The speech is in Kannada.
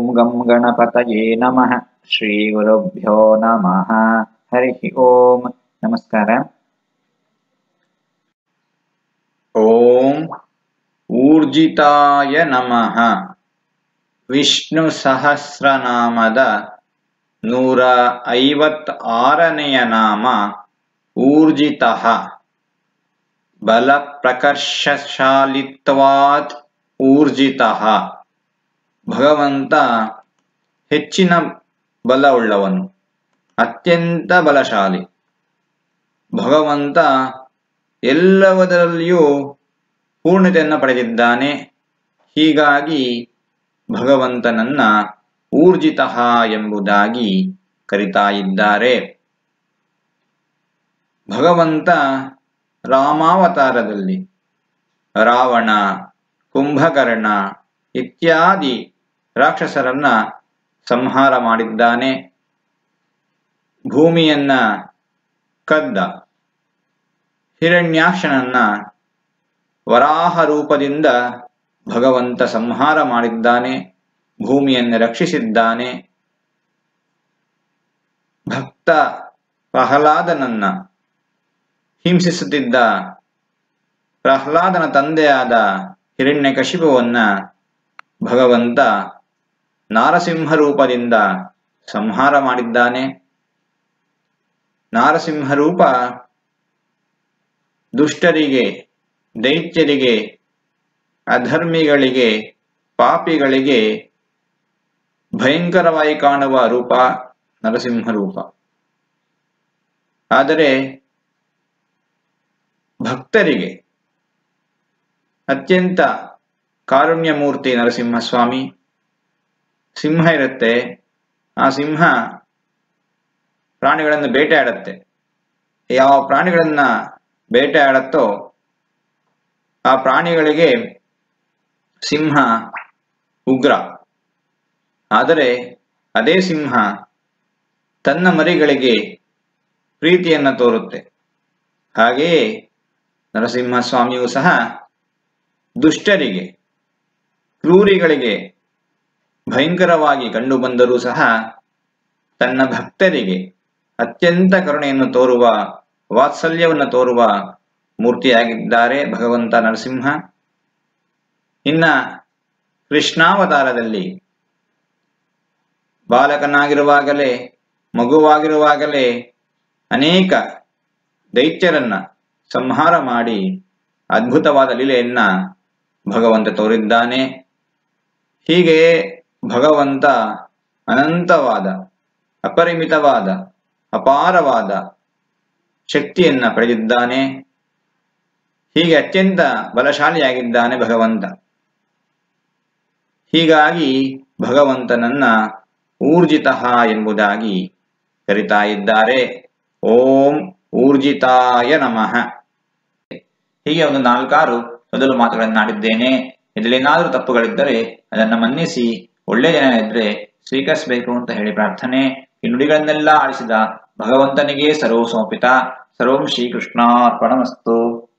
ಗಂ ಗಣಪತಯೇ ನಮಃ ಶ್ರೀ ಗುರುಭ್ಯೋ ನಮಃ ಹರಿ ಓಂ ನಮಸ್ಕಾರ ಓಂ ಊರ್ಜಿತಾಯ ನಮಃ ವಿಷ್ಣು ಸಹಸ್ರನಾಮದ ನೂರ ಐವತ್ತಾರನೆಯ ನಾಮ ಊರ್ಜಿತಃ ಬಲ ಪ್ರಕರ್ಷಶಾಲಿತ್ವಾತ್ ಊರ್ಜಿತಃ ಭಗವಂತ ಹೆಚ್ಚಿನ ಬಲವುಳ್ಳವನು ಅತ್ಯಂತ ಬಲಶಾಲಿ ಭಗವಂತ ಎಲ್ಲವದರಲ್ಲಿಯೂ ಪೂರ್ಣತೆಯನ್ನು ಪಡೆದಿದ್ದಾನೆ ಹೀಗಾಗಿ ಭಗವಂತನನ್ನ ಊರ್ಜಿತ ಎಂಬುದಾಗಿ ಕರಿತಾ ಇದ್ದಾರೆ ಭಗವಂತ ರಾಮಾವತಾರದಲ್ಲಿ ರಾವಣ ಕುಂಭಕರ್ಣ ಇತ್ಯಾದಿ ರಾಕ್ಷಸರನ್ನ ಸಂಹಾರ ಮಾಡಿದ್ದಾನೆ ಭೂಮಿಯನ್ನ ಕದ್ದ ಹಿರಣ್ಯಾಕ್ಷನನ್ನ ವರಾಹ ರೂಪದಿಂದ ಭಗವಂತ ಸಂಹಾರ ಮಾಡಿದ್ದಾನೆ ಭೂಮಿಯನ್ನು ರಕ್ಷಿಸಿದ್ದಾನೆ ಭಕ್ತ ಪ್ರಹ್ಲಾದನನ್ನ ಹಿಂಸಿಸುತ್ತಿದ್ದ ಪ್ರಹ್ಲಾದನ ತಂದೆಯಾದ ಹಿರಣ್ಯಕಶಿಪುವನ್ನ ಭಗವಂತ ನಾರಸಿಂಹ ರೂಪದಿಂದ ಸಂಹಾರ ಮಾಡಿದ್ದಾನೆ ನಾರಸಿಂಹ ರೂಪ ದುಷ್ಟರಿಗೆ ದೈತ್ಯರಿಗೆ ಅಧರ್ಮಿಗಳಿಗೆ ಪಾಪಿಗಳಿಗೆ ಭಯಂಕರವಾಗಿ ಕಾಣುವ ರೂಪ ನರಸಿಂಹ ರೂಪ ಆದರೆ ಭಕ್ತರಿಗೆ ಅತ್ಯಂತ ಕಾರುಣ್ಯ ಮೂರ್ತಿ ನರಸಿಂಹಸ್ವಾಮಿ ಸಿಂಹ ಇರುತ್ತೆ ಆ ಸಿಂಹ ಪ್ರಾಣಿಗಳನ್ನು ಬೇಟೆಯಾಡತ್ತೆ ಯಾವ ಪ್ರಾಣಿಗಳನ್ನ ಬೇಟೆಯಾಡತ್ತೋ ಆ ಪ್ರಾಣಿಗಳಿಗೆ ಸಿಂಹ ಉಗ್ರ ಆದರೆ ಅದೇ ಸಿಂಹ ತನ್ನ ಮರಿಗಳಿಗೆ ಪ್ರೀತಿಯನ್ನ ತೋರುತ್ತೆ ಹಾಗೆಯೇ ನರಸಿಂಹಸ್ವಾಮಿಯೂ ಸಹ ದುಷ್ಟರಿಗೆ ಕ್ರೂರಿಗಳಿಗೆ ಭಯಂಕರವಾಗಿ ಕಂಡುಬಂದರೂ ಸಹ ತನ್ನ ಭಕ್ತರಿಗೆ ಅತ್ಯಂತ ಕರುಣೆಯನ್ನು ತೋರುವ ವಾತ್ಸಲ್ಯವನ್ನು ತೋರುವ ಮೂರ್ತಿಯಾಗಿದ್ದಾರೆ ಭಗವಂತ ನರಸಿಂಹ ಇನ್ನ ಕೃಷ್ಣಾವತಾರದಲ್ಲಿ ಬಾಲಕನಾಗಿರುವಾಗಲೇ ಮಗುವಾಗಿರುವಾಗಲೇ ಅನೇಕ ದೈತ್ಯರನ್ನ ಸಂಹಾರ ಮಾಡಿ ಅದ್ಭುತವಾದ ಲೀಲೆಯನ್ನ ಭಗವಂತ ತೋರಿದ್ದಾನೆ ಹೀಗೆ ಭಗವಂತ ಅನಂತವಾದ ಅಪರಿಮಿತವಾದ ಅಪಾರವಾದ ಶಕ್ತಿಯನ್ನ ಪಡೆದಿದ್ದಾನೆ ಹೀಗೆ ಅತ್ಯಂತ ಬಲಶಾಲಿಯಾಗಿದ್ದಾನೆ ಭಗವಂತ ಹೀಗಾಗಿ ಭಗವಂತನನ್ನ ಊರ್ಜಿತ ಎಂಬುದಾಗಿ ಕರಿತಾ ಇದ್ದಾರೆ ಓಂ ಊರ್ಜಿತಾಯ ನಮಃ ಹೀಗೆ ಒಂದು ನಾಲ್ಕಾರು ಮೊದಲು ಮಾತುಗಳನ್ನಾಡಿದ್ದೇನೆ ಇದರಲ್ಲೇನಾದರೂ ತಪ್ಪುಗಳಿದ್ದರೆ ಅದನ್ನು ಮನ್ನಿಸಿ ಒಳ್ಳೆಯ ಜನ ಇದ್ರೆ ಸ್ವೀಕರಿಸಬೇಕು ಅಂತ ಹೇಳಿ ಪ್ರಾರ್ಥನೆ ಈ ನುಡಿಗಳನ್ನೆಲ್ಲ ಆಡಿಸಿದ ಭಗವಂತನಿಗೆ ಸರ್ವ ಸಮರ್ಪಿತ ಸರ್ವಂ ಶ್ರೀಕೃಷ್ಣಾರ್ಪಣಮಸ್ತು